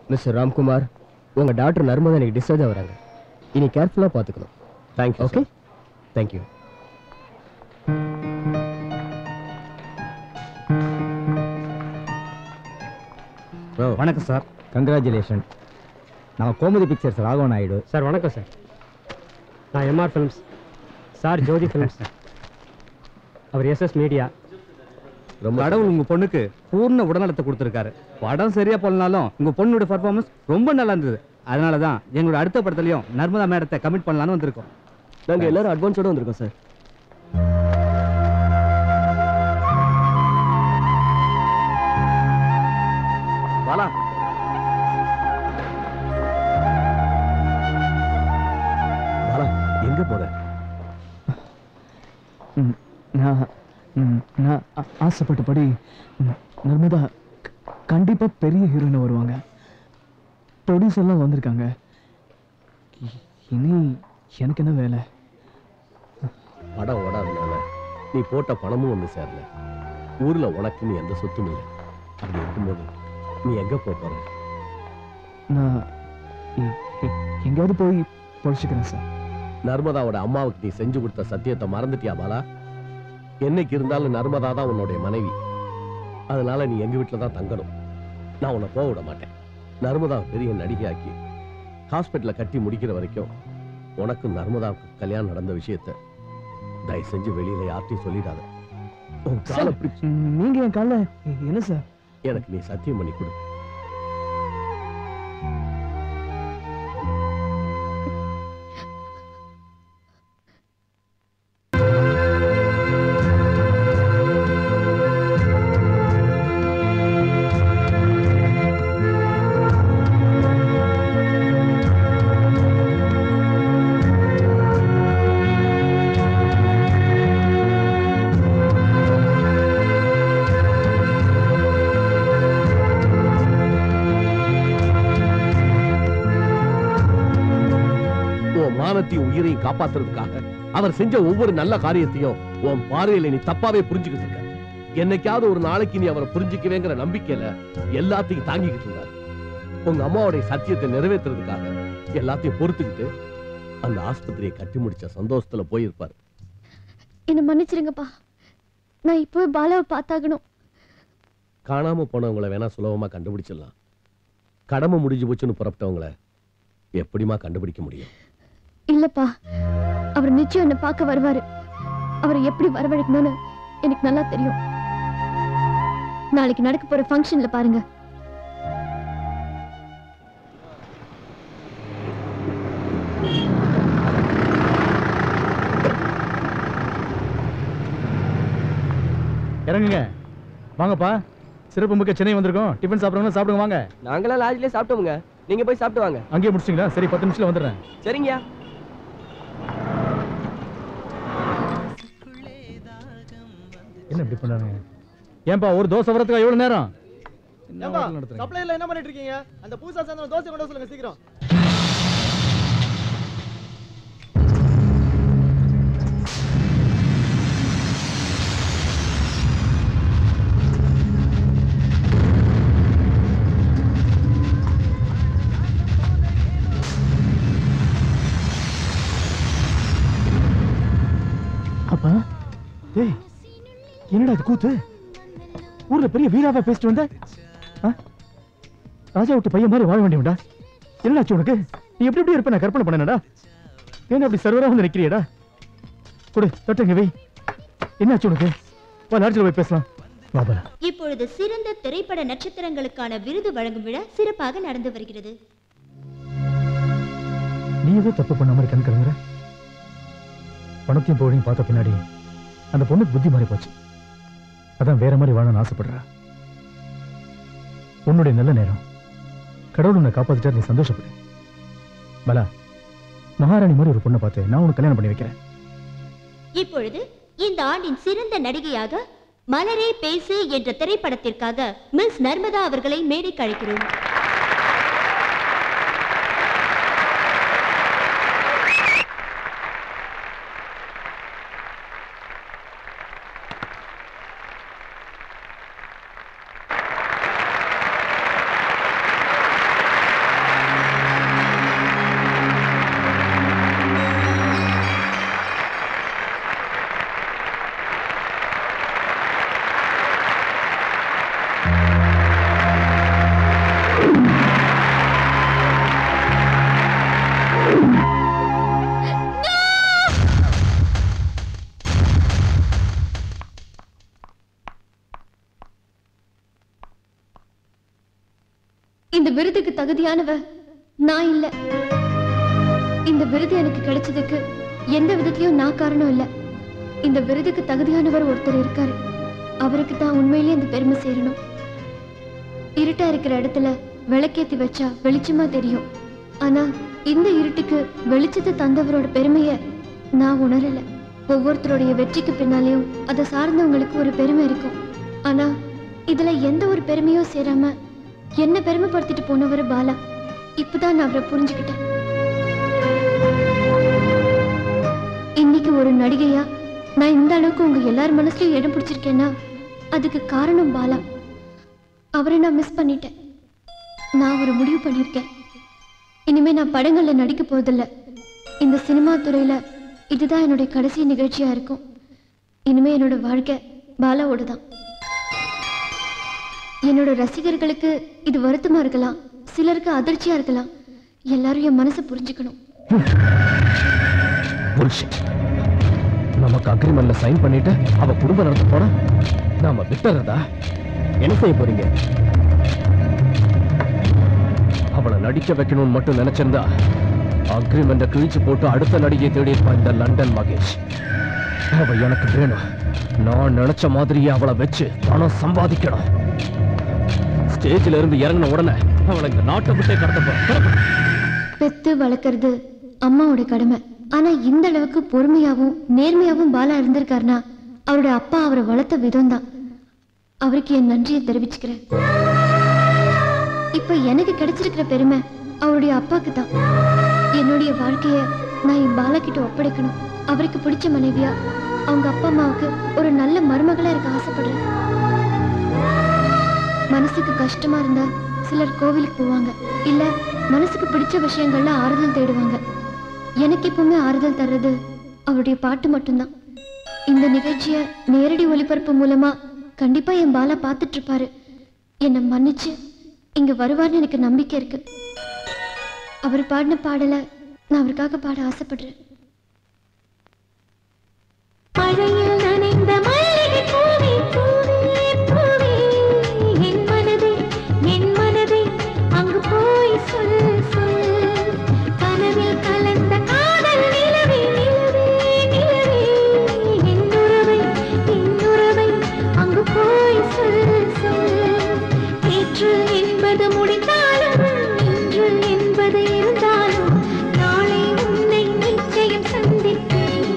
Mister Ramkumar உங்க doctor Narmada இன்னைக்கு discharge ஆகுறாங்க இனி கேர்ஃபுல்லா பாத்துக்கணும் தேங்க்யூ ஓகே தேங்க்யூ வணக்கம் சார் கங்க்ராச்சுலேஷன் நான் கோமதி பிக்சர்ஸ் ராகவன் நாயுடு சார் வணக்கம் சார் நான் MR films sir Jyothi films அவர் எஸ்எஸ் மீடியா கடவுள் உங்க பொண்ணுக்கு பூர்ண உடல்நலத்தை கொடுத்துருக்காரு படம் சரியா போலனாலும் உங்க பொண்ணோட பர்ஃபார்மன்ஸ் ரொம்ப நல்லா இருந்தது அதனால தான் எங்களோட அடுத்த படத்துலயும் நர்மதா மேடத்தை கமிட் பண்ணலாம்னு வந்திருக்கோம் நாங்க எல்லாரும் அட்வான்ஸோட வந்திருக்கோம் சார் பாலா பாலா எங்க போற ம், நான் ம், நான் ஆ- ஆசைப்பட்டபடி ம், நர்மதா க- கண்டிப்பா பெரிய ஹீரோயினா வருவாங்க ப்ரொடியூசர்லாம் வந்திருக்காங்க இ- இனி எனக்கு என்ன வேலை படம் ஓடாதனால நீ போட்ட பணமும் ஒண்ணு சேரல ஊர்ல உனக்குன்னு எந்த சொத்தும் இல்லை அப்படி இருக்கும்போது நீ எங்க போக போற நான் எ- எ- எங்கேயாவது போய் பொழைச்சிக்கிறேன் சார் நர்மதாவோட அம்மாவுக்கு நீ செஞ்சு கொடுத்த சத்தியத்தை மறந்துட்டியா பாலா என்னைக்கு இருந்தாலும் நர்மதா தான் உன்னுடைய மனைவி அதனால நீ எங்க வீட்டுல தான் தங்கணும் நான் உன்னை போக விட மாட்டேன் நர்மதா பெரிய நடிகையாக்கி ஹாஸ்பிட்டல்ல கட்டி முடிக்கிற வரைக்கும் உனக்கும் நர்மதாவுக்கு கல்யாணம் நடந்த விஷயத்த தயவு செஞ்சு வெளியில யார்ட்டையும் சொல்லிடாத உன் காலை பிடிச்சு ம், நீங்க என் கால என்ன சார் எனக்கு நீ சத்தியம் பண்ணி கொடு உன் மானத்தையும் உயிரையும் காப்பாத்துறதுக்காக அவர் செஞ்ச ஒவ்வொரு நல்ல காரியத்தையும் உன் பார்வையில நீ தப்பாவே புரிஞ்சுக்கிட்டு இருக்க என்னைக்காவது ஒரு நாளைக்கு நீ அவரை புரிஞ்சுக்கவேங்கிற நம்பிக்கையில எல்லாத்தையும் தாங்கிக்கிட்டு இருந்தார் உங்க அம்மாவுடைய சத்தியத்தை நிறைவேற்றுறதுக்காக எல்லாத்தையும் பொறுத்துக்கிட்டு அந்த ஆஸ்பத்திரியை கட்டி முடிச்ச சந்தோஷத்துல போயிருப்பார் என்ன மன்னிச்சிருங்கப்பா நான் இப்போ பாலாவை பார்த்தாகணும் காணாம போனவங்கள வேணா சுலபமா கண்டுபிடிச்சிடலாம் கடமை முடிஞ்சு போச்சுன்னு புறப்பட்டவங்கள எப்படிமா கண்டுபிடிக்க முடியும் இல்லப்பா அவர் நிச்சயம் என்ன பார்க்க வருவாரு அவரை எப்படி வரவழைக்கணும்னு எனக்கு நல்லா தெரியும் நாளைக்கு நடக்க போற ஃபங்க்ஷன்ல பாருங்க இறங்குங்க வாங்கப்பா சிறப்பு மிக்க சென்னை வந்திருக்கோம் டிஃபன் சாப்பிடுறவங்க சாப்பிடுங்க வாங்க நாங்களாம் லாட்ஜ்லயே சாப்பிட்டோமுங்க நீங்க போய் சாப்பிட்டு வாங்க அங்கேயே முடிச்சிங்களா சரி பத்து நிமிஷத்துல வந்துடுறேன் சரிங்கய்யா என்ன இப்படி பண்றாங்க ஏன்பா ஒரு தோசை வரதுக்கா எவ்வளவு நேரம் என்ன ஏம்பா, hotel நடத்துறீங்க? சப்ளைல என்ன பண்ணிட்டு இருக்கீங்க அந்த பூசா சேர்ந்த தோசை கொண்டு வர சொல்லுங்க சீக்கிரம் அப்பா டேய் என்னடா இது கூத்து ஊர்ல பெரிய வீராவா பேசிட்டு வந்த ஆ? ராஜா விட்டு பையன் மாதிரி வாழ வேண்டியவன்டா என்னடாச்சு உனக்கு நீ எப்படி எப்படி இருப்ப நான் கற்பனை பண்ணனடா ஏன் அப்படி சர்வரா வந்து நிக்கிறியடா கொடு தொட்டங்க வை என்னாச்சு உனக்கு வா லாட்ஜில் போய் பேசலாம் வா பாலா இப்பொழுது சிறந்த திரைப்பட நட்சத்திரங்களுக்கான விருது வழங்கும் விழா சிறப்பாக நடந்து வருகிறது நீ ஏதோ தப்பு பண்ண மாதிரி கண் கலங்குற பணத்தையும் புகழையும் பார்த்த பின்னாடி அந்த பொண்ணுக்கு புத்தி மாறி போச்சு அதான் வேற மாதிரி வாழணும்னு ஆசைப்படுறா உன்னுடைய நல்ல நேரம் கடவுள் உன்னை காப்பாத்திட்டா நீ சந்தோஷப்படு பலா மகாராணி மாதிரி ஒரு பொண்ணை பார்த்து நான் உனக்கு கல்யாணம் பண்ணி வைக்கிறேன் இப்பொழுது இந்த ஆண்டின் சிறந்த நடிகையாக மலரே பேசு என்ற திரைப்படத்திற்காக மிஸ் நர்மதா அவர்களை மேடைக்கு அழைக்கிறோம் இந்த விருதுக்கு தகுதியானவ நான் இல்ல இந்த விருது எனக்கு கிடைச்சதுக்கு எந்த விதத்திலயும் நான் காரணம் இல்ல இந்த விருதுக்கு தகுதியானவர் ஒருத்தர் இருக்காரு அவருக்கு தான் உண்மையிலேயே இந்த பெருமை சேரணும் இருட்டா இருக்கிற இடத்துல விளக்கேத்தி வச்சா வெளிச்சமா தெரியும் ஆனா இந்த இருட்டுக்கு வெளிச்சத்தை தந்தவரோட பெருமைய நான் உணரல ஒவ்வொருத்தருடைய வெற்றிக்கு பின்னாலேயும் அதை சார்ந்தவங்களுக்கு ஒரு பெருமை இருக்கும் ஆனா இதுல எந்த ஒரு பெருமையும் சேராம என்ன பெருமைப்படுத்திட்டு போனவர் பாலா இப்பதான் நான் அவரை புரிஞ்சுக்கிட்டேன் இன்னைக்கு ஒரு நடிகையா நான் இந்த அளவுக்கு உங்க எல்லார் மனசுலயும் இடம் பிடிச்சிருக்கேன்னா அதுக்கு காரணம் பாலா அவரை நான் மிஸ் பண்ணிட்டேன் நான் ஒரு முடிவு பண்ணியிருக்கேன் இனிமே நான் படங்கள்ல நடிக்க போறதில்ல இந்த சினிமா துறையில இதுதான் என்னுடைய கடைசி நிகழ்ச்சியா இருக்கும் இனிமே என்னோட வாழ்க்கை பாலாவோட தான் என்னோட ரசிகர்களுக்கு இது வருத்தமா இருக்கலாம் சிலருக்கு அதிர்ச்சியா இருக்கலாம் எல்லாரும் என் மனசை புரிஞ்சுக்கணும் bullshit. நமக்கு அக்ரிமெண்ட்ல சைன் பண்ணிட்டு அவ குடும்பம் நடத்த போனா நாம விட்டுறதா என்ன செய்ய போறீங்க அவளை நடிக்க வைக்கணும்னு மட்டும் நினைச்சிருந்தா அக்ரிமெண்ட கிழிச்சு போட்டு அடுத்த நடிகை தேடி இருப்பான் இந்த லண்டன் மகேஷ் அவ எனக்கு வேணும் நான் நினைச்ச மாதிரியே அவளை வச்சு பணம் சம்பாதிக்கணும் ஸ்டேஜ்ல இருந்து இறங்கின உடனே அவளை இந்த நாட்டை விட்டே கடத்த போறேன் பெத்து வளர்க்கறது அம்மாவோட கடமை ஆனா இந்த அளவுக்கு பொறுமையாவும் நேர்மையாவும் பாலா இருந்திருக்காருன்னா அவரோட அப்பா அவரை வளர்த்த விதம் தான் அவருக்கு என் நன்றியை தெரிவிச்சுக்கிறேன் இப்ப எனக்கு கிடைச்சிருக்கிற பெருமை அவருடைய அப்பாக்கு தான் என்னுடைய வாழ்க்கைய நான் என் பாலா கிட்ட ஒப்படைக்கணும் அவருக்கு பிடிச்ச மனைவியா அவங்க அப்பா அம்மாவுக்கு ஒரு நல்ல மருமகளா இருக்க ஆசைப்படுறேன் மனசுக்கு கஷ்டமா இருந்தா சிலர் கோவிலுக்கு போவாங்க இல்ல மனசுக்கு பிடிச்ச விஷயங்கள்ல ஆறுதல் தேடுவாங்க எனக்கு எப்பவுமே ஆறுதல் தர்றது அவருடைய பாட்டு மட்டும்தான் இந்த நிகழ்ச்சிய நேரடி ஒளிபரப்பு மூலமா கண்டிப்பா என் பாலா பார்த்துட்டு இருப்பாரு என்னை மன்னிச்சு இங்க வருவார்னு எனக்கு நம்பிக்கை இருக்கு அவர் பாடின பாடல நான் அவருக்காக பாட ஆசைப்படுறேன் மழையில் நனைந்த மல்லிகை பூவே பூவே பூவே என் மனதை என் மனதை அங்கு போய் சொல் சொல் கனவில் கலந்த காதல் நிலவே நிலவே நிலவே என் உறவை என் உறவை அங்கு போய் சொல் சொல் நேற்று என்பது முடிந்தாலும் இன்று என்பது இருந்தாலும் நாளை உன்னை நிச்சயம் சந்திப்பேன்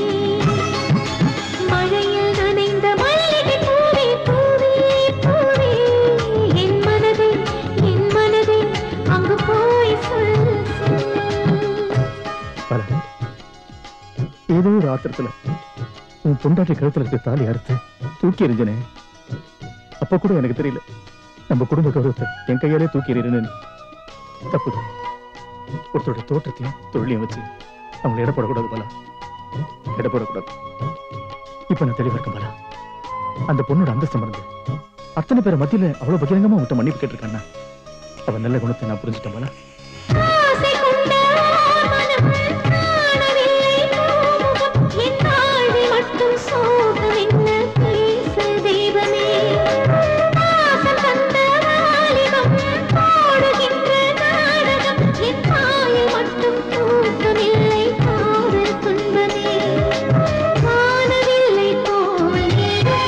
மழையில் நனைந்த மல்லிகை பூவே பூவே பூவே என் மனதை என் மனதை அங்கு போய் சொல் சொல் பலன் ஏதோ ஒரு ஆத்திரத்துல உன் பொண்டாட்டி கழுத்துல இருக்க தாலி அறுத்து தூக்கி எறிஞ்சனே அப்ப கூட எனக்கு தெரியல நம்ம குடும்ப கௌரவத்தை என் கையாலே தூக்கி எறியணும்னு தப்பு ஒருத்தருடைய தோற்றத்தையும் தொழிலையும் வச்சு அவங்களை எடை போடக்கூடாது பலா எடை போடக்கூடாது இப்ப நான் தெளிவா இருக்கேன் பலா அந்த பொண்ணோட அந்தஸ்து மறந்து அத்தனை பேரை மத்தியில அவ்வளவு பகிரங்கமா உன்கிட்ட மன்னிப்பு கேட்டிருக்கான்னா அவன் நல்ல குணத்தை நான் புரிஞ்சுட்டேன் பலா ஆசை கொண்ட மனம் காணவில்லை பூமுகம் என் வாழ்வில் மட்டும் சோகம் என்ன பேச தெய்வமே பாசம் தந்த வாலிபம் போடுகின்ற நாடகம் என் தாயில் மட்டும் தூக்கமில்லை காதல் துன்பமே வானவில்லை போல் ஏதும்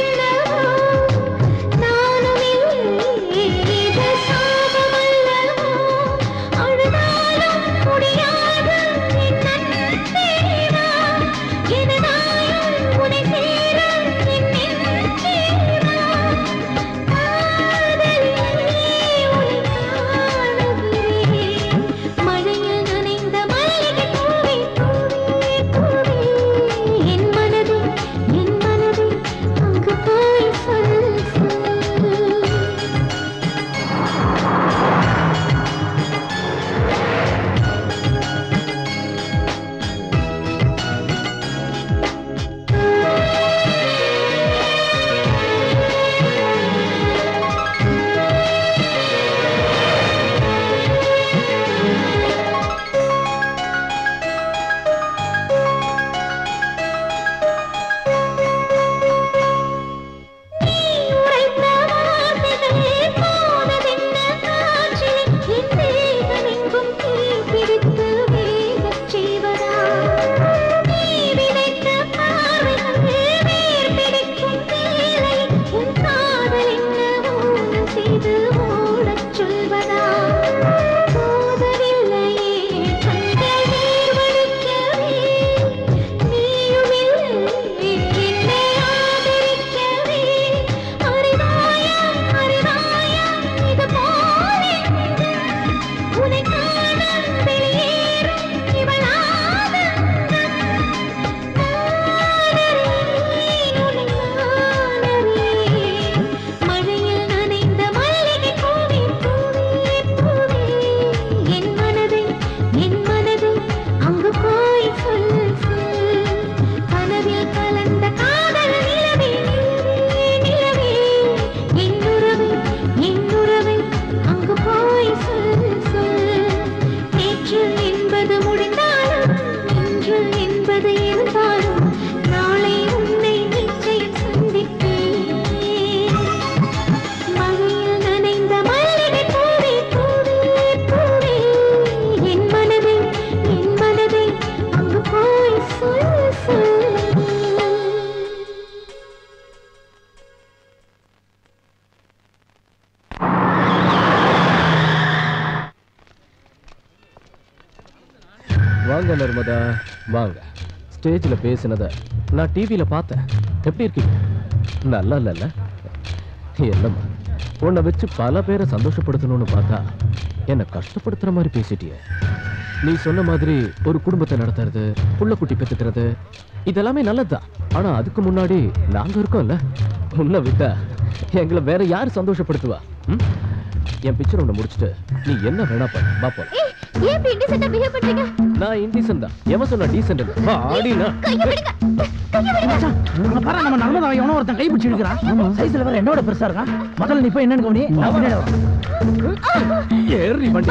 போனதென்னவோ நானும் இல்லை இது சாபமல்லவோ வாங்க நர்மதா வாங்க ஸ்டேஜில் பேசினத நான் டிவியில் பார்த்தேன் எப்படி இருக்கீங்க நல்லா இல்லைல்ல என்னம்மா உன்னை வச்சு பல பேரை சந்தோஷப்படுத்தணும்னு பார்த்தா என்னை கஷ்டப்படுத்துற மாதிரி பேசிட்டியே நீ சொன்ன மாதிரி ஒரு குடும்பத்தை நடத்துறது புள்ள குட்டி பெத்துக்கிறது இதெல்லாமே நல்லதுதான் ஆனா அதுக்கு முன்னாடி நாங்க இருக்கோம்ல உன்னை விட்டா எங்களை வேற யார் சந்தோஷப்படுத்துவா ம்? என் பிக்சர் ஒன்று முடிச்சுட்டு நீ என்ன வேணா பண்ணு வா போலாம் ஏய், ஏன் இப்படி indecent-ஆ behave பண்றீங்க? நான் இன்டீசன் தான் எவன் சொன்னா டீசென்ட் வா ஆடினா கையை விடுங்க. கையை விடுங்க. அங்க பாரு நம்ம நர்மதா எவனோ ஒருத்தன் கை பிடிச்சி இருக்கிறான் சைஸ்ல வேற என்னோட பெருசா இருக்கான் முதல்ல நீ போய் என்னன்னு கவனி நான் பின்னாடி வரேன். ஏறி வண்டி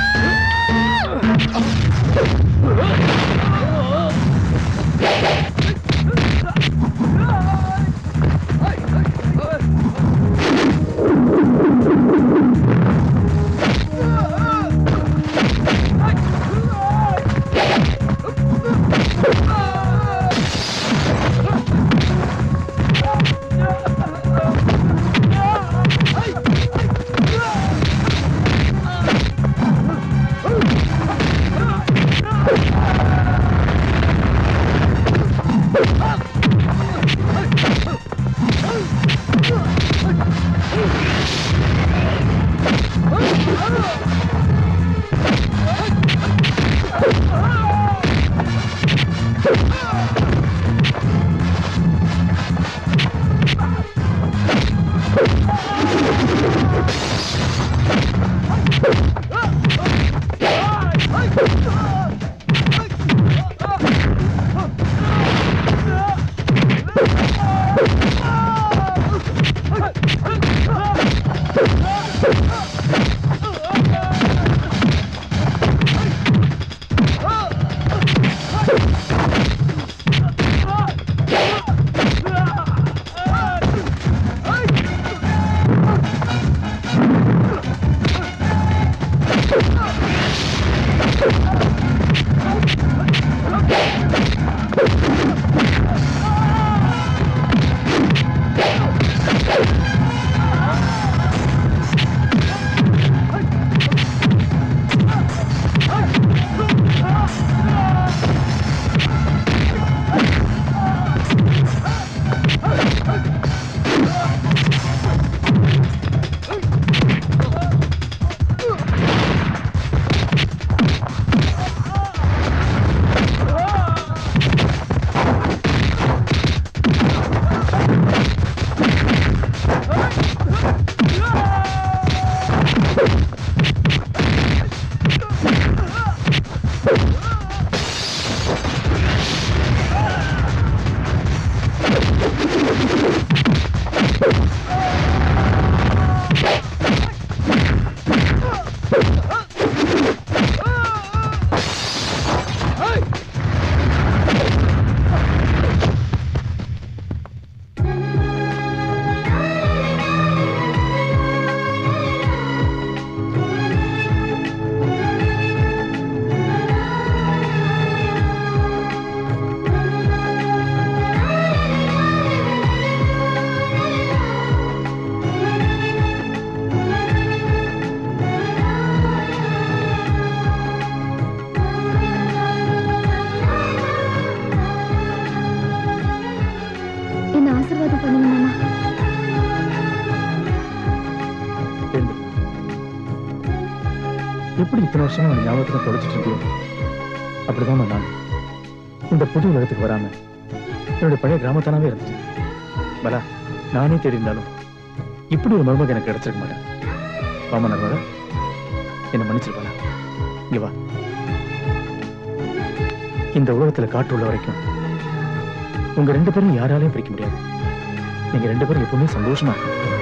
என்ன ஆசீர்வாதம் பண்ணுங்க மாமா எழுந்து. எப்படி இத்தனை வருஷமா உன் ஞாபகத்துல தொலைச்சிட்டு இருக்கியோ அப்படிதான் நான் இந்த புது உலகத்துக்கு வராம என்னுடைய பழைய கிராமத்தானாவே இருந்துச்சு பலா நானே தேடி இருந்தாலும் இப்படி ஒரு மருமக எனக்கு கிடைச்சிருக்க மாட்டேன் வாமா நர்மதா என்ன மன்னிச்சிருப்பாளா இங்க வா இந்த உலகத்துல காற்று உள்ள வரைக்கும் உங்க ரெண்டு பேரும் யாராலையும் பிரிக்க முடியாது நீங்க ரெண்டு பேரும் எப்பவுமே சந்தோஷமா இருக்கணும்